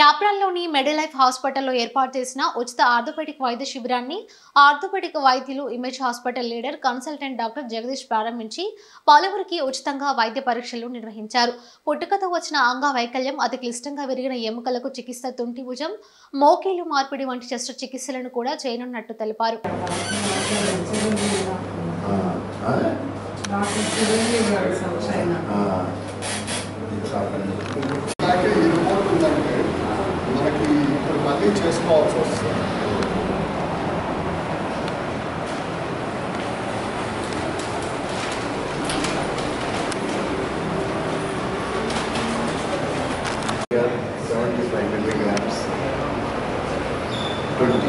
చాప్రాల్లోని మెడిలైఫ్ హాస్పిటల్లో ఏర్పాటు చేసిన ఉచిత ఆర్థోపెడిక్ వైద్య శిబిరాన్ని ఆర్థోపెడిక్ వైద్యులు image hospital leader consultant doctor Jagadish ప్రారంభించి పలువురికి ఉచితంగా వైద్య పరీక్షలు నిర్వహించారు పుట్టుకతో వచ్చిన అంగవైకల్యం అతి క్లిష్టంగా విరిగిన ఎముకలకు చికిత్స తుంటి భుజం మోకేలు మార్పిడి వంటి శస్త్రచికిత్సలను కూడా చేయనున్నట్టు తెలిపారు ప్యాకేజ్ రిపోర్ట్ ఉందంటే మనకి ఇప్పుడు మళ్ళీ చేసుకోవాల్సి వస్తుంది Seventy-five milligrams. Twenty.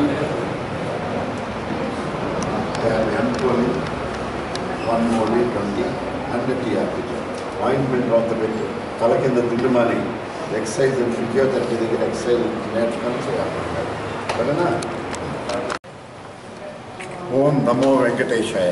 Empoli, one moli, twenty, and the TRP. Ointment of the bed. తల కింద దిల్లుమాని ఎక్సర్సైజ్ ఫిజియోథెరపీ దగ్గర ఎక్సర్సైజ్ నేర్చుకొని చేయాలి సరేనా ఓం నమో వెంకటేశాయ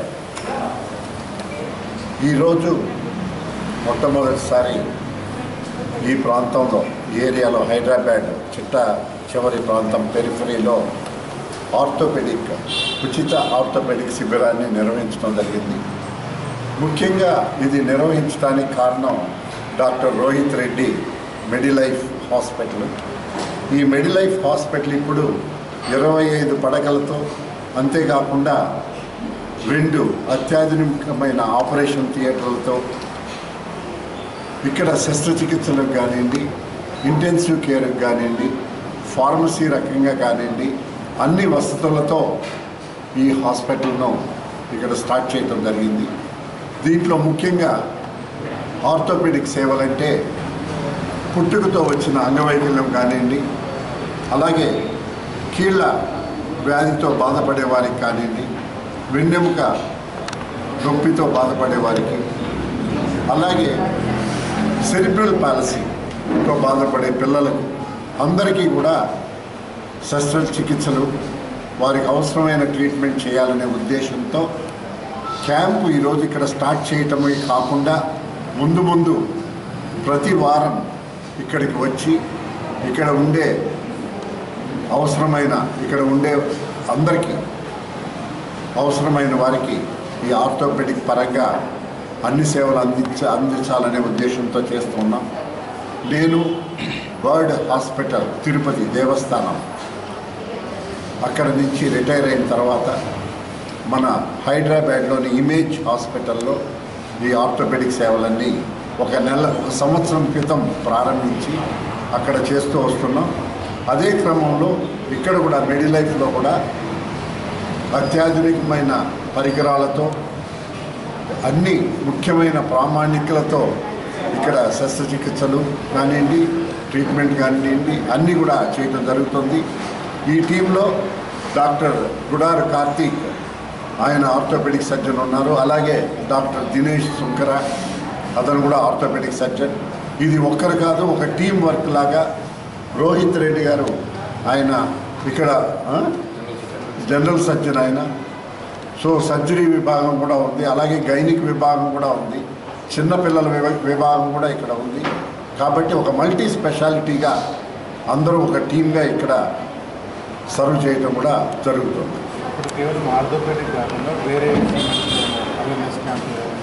ఈరోజు మొట్టమొదటిసారి ఈ ప్రాంతంలో ఈ ఏరియాలో హైదరాబాద్ చిట్ట చివరి ప్రాంతం పెరిఫరీలో ఆర్థోపెడిక్ ఉచిత ఆర్థోపెడిక్ శిబిరాన్ని నిర్వహించడం జరిగింది ముఖ్యంగా ఇది నిర్వహించడానికి కారణం doctor Rohit Reddy Medilife hospital ఈ మెడిలైఫ్ హాస్పిటల్ ఇప్పుడు ఇరవై ఐదు పడకలతో అంతేకాకుండా రెండు అత్యాధునికమైన ఆపరేషన్ థియేటర్లతో ఇక్కడ శస్త్రచికిత్సలకు కానివ్వండి ఇంటెన్సివ్ కేర్కి కానివ్వండి ఫార్మసీ రకంగా కానివ్వండి అన్ని వసతులతో ఈ హాస్పిటల్ను ఇక్కడ స్టార్ట్ చేయడం జరిగింది దీంట్లో ముఖ్యంగా ఆర్థోపెడిక్ సేవలంటే పుట్టుకతో వచ్చిన అంగవైకల్యం కానివ్వండి అలాగే కీళ్ళ వ్యాధితో బాధపడే వారికి కానివ్వండి వెన్నెముక నొప్పితో బాధపడే వారికి అలాగే సెరిబ్రల్ పాలసీతో బాధపడే పిల్లలకు అందరికీ కూడా శస్త్రచికిత్సలు వారికి అవసరమైన ట్రీట్మెంట్ చేయాలనే ఉద్దేశంతో క్యాంపు ఈరోజు ఇక్కడ స్టార్ట్ చేయటమే కాకుండా ముందు ముందు ప్రతి వారం ఇక్కడికి వచ్చి ఇక్కడ ఉండే అవసరమైన ఇక్కడ ఉండే అందరికీ అవసరమైన వారికి ఈ ఆర్థోపెడిక్ పరంగా అన్ని సేవలు అందించ అందించాలనే ఉద్దేశంతో చేస్తున్నాం నేను బర్డ్ హాస్పిటల్ తిరుపతి దేవస్థానం అక్కడ నుంచి రిటైర్ అయిన తర్వాత మన హైదరాబాద్లోని ఇమేజ్ హాస్పిటల్లో ఈ ఆర్థోపెడిక్ సేవలన్నీ ఒక నెల ఒక సంవత్సరం క్రితం ప్రారంభించి అక్కడ చేస్తూ వస్తున్నాం అదే క్రమంలో ఇక్కడ కూడా మెడిలైఫ్లో కూడా అత్యాధునికమైన పరికరాలతో అన్ని ముఖ్యమైన ప్రామాణికలతో ఇక్కడ శస్త్రచికిత్సలు కానివ్వండి ట్రీట్మెంట్ కానివ్వండి అన్నీ కూడా చేయడం జరుగుతుంది ఈ టీంలో డాక్టర్ గుడారు కార్తీక్ ఆయన ఆర్థోపెడిక్ సర్జన్ ఉన్నారు అలాగే డాక్టర్ దినేష్ సుంకర అతను కూడా ఆర్థోపెడిక్ సర్జన్ ఇది ఒక్కరు కాదు ఒక టీం వర్క్ లాగా రోహిత్ రెడ్డి గారు ఆయన ఇక్కడ ఆ? జనరల్ సర్జన్ ఆయన సో సర్జరీ విభాగం కూడా ఉంది అలాగే గైనిక్ విభాగం కూడా ఉంది చిన్నపిల్లల విభా- విభాగం కూడా ఇక్కడ ఉంది కాబట్టి ఒక మల్టీ స్పెషాలిటీగా అందరూ ఒక టీమ్గా ఇక్కడ సర్వ్ చేయడం కూడా జరుగుతుంది ఇప్పుడు కేవలం ఆర్థోపెడిక్ కాకుండా వేరే అవేర్నెస్ క్యాంప్